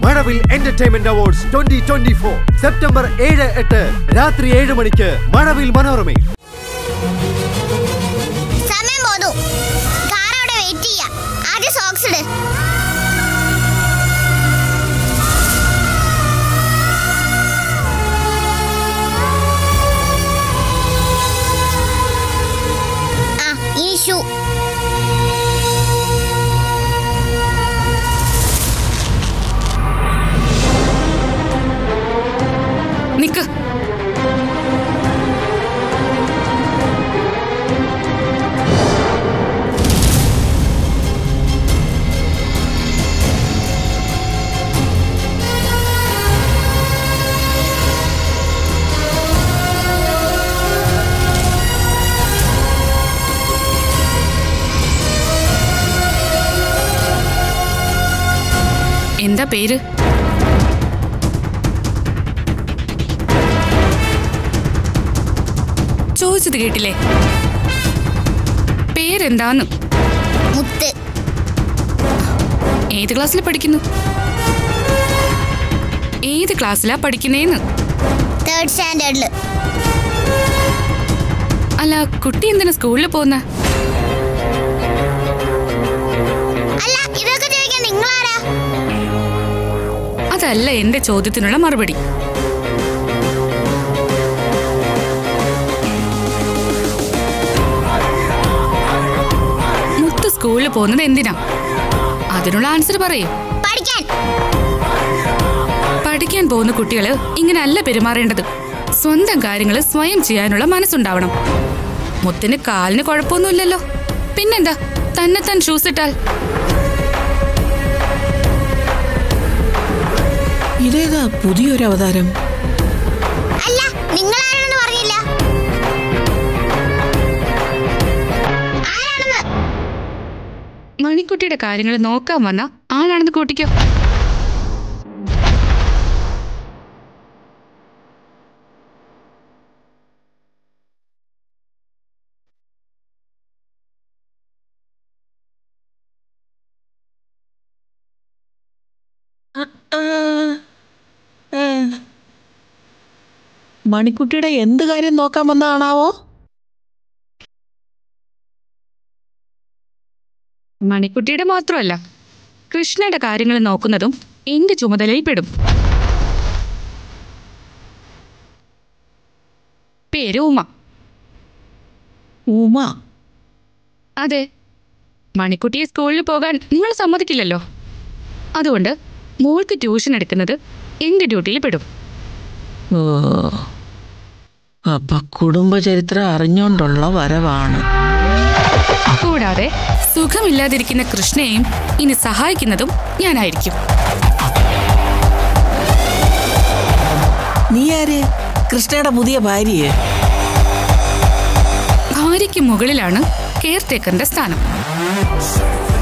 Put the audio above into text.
മഴവിൽ entertainment awards twenty twenty four September ഏഴ് എട്ട് രാത്രി ഏഴ് മണിക്ക് മഴവിൽ മനോരമയിൽ സമയം പോന്നു കാർ അവിടെ വെയിറ്റ് ചെയ്യാം ആദ്യം സോക്സ് ഇട് ആ ഇനി ഷൂ നിക്ക് എന്താ പേര് ചോദിച്ചത് കേട്ടില്ലേ പേരെന്താന്ന് മുത്ത് ഏത് ക്ലാസ്സിൽ പഠിക്കുന്നു ഏത് ക്ലാസ്സിലാ പഠിക്കുന്നേന്ന് തേർഡ് സ്റ്റാൻഡേർഡില് അല്ല കുട്ടി എന്തിനാ സ്കൂളിൽ പോകുന്ന അല്ല ഇതൊക്കെ ചോദിക്കാൻ നിങ്ങളാരാ അതല്ല എന്റെ ചോദ്യത്തിനുള്ള മറുപടി മുത്ത് സ്കൂളിൽ പോകുന്നത് എന്തിനാ അതിനുള്ള ആൻസർ പറയേ പഠിക്കാൻ പഠിക്കാൻ പോകുന്ന കുട്ടികള് ഇങ്ങനെ അല്ല പെരുമാറേണ്ടത് സ്വന്തം കാര്യങ്ങൾ സ്വയം ചെയ്യാനുള്ള മനസ്സുണ്ടാവണം മുത്തിന് കാലിന് കുഴപ്പമൊന്നുമില്ലല്ലോ പിന്നെന്താ തന്നെ താൻ ഷൂസ് ഇട്ടാൽ ഇതേതാ പുതിയൊരു അവതാരം അല്ല നിങ്ങളാരാണെന്ന് പറഞ്ഞില്ല ആരാണെന്ന് മണിക്കുട്ടിയുടെ കാര്യങ്ങൾ നോക്കാൻ വന്ന ആളാണെന്ന് കൂട്ടിക്കോ മണിക്കുട്ടിയുടെ എന്ത് കാര്യം നോക്കാൻ വന്നതാണാവോ മണിക്കുട്ടിയുടെ മാത്രമല്ല കൃഷ്ണയുടെ കാര്യങ്ങൾ നോക്കുന്നതും എന്റെ ചുമതലയിൽ പെടും പേര് ഉമ ഉമ അതെ മണിക്കുട്ടിയെ സ്കൂളിൽ പോകാൻ നിങ്ങൾ സമ്മതിക്കില്ലല്ലോ അതുകൊണ്ട് മോൾക്ക് ട്യൂഷൻ എടുക്കുന്നത് എന്റെ ഡ്യൂട്ടിയിൽ പെടും ഓ അപ്പൊ കുടുംബചരിത്രം അറിഞ്ഞോണ്ടുള്ള വരവാണ് കൂടാതെ സുഖമില്ലാതിരിക്കുന്ന കൃഷ്ണയെയും ഇനി സഹായിക്കുന്നതും ഞാനായിരിക്കും നീ ആര് കൃഷ്ണയുടെ പുതിയ ഭാര്യയെ ഭാര്യയ്ക്ക് മുകളിലാണ് കെയർ ടേക്കറിന്റെ സ്ഥാനം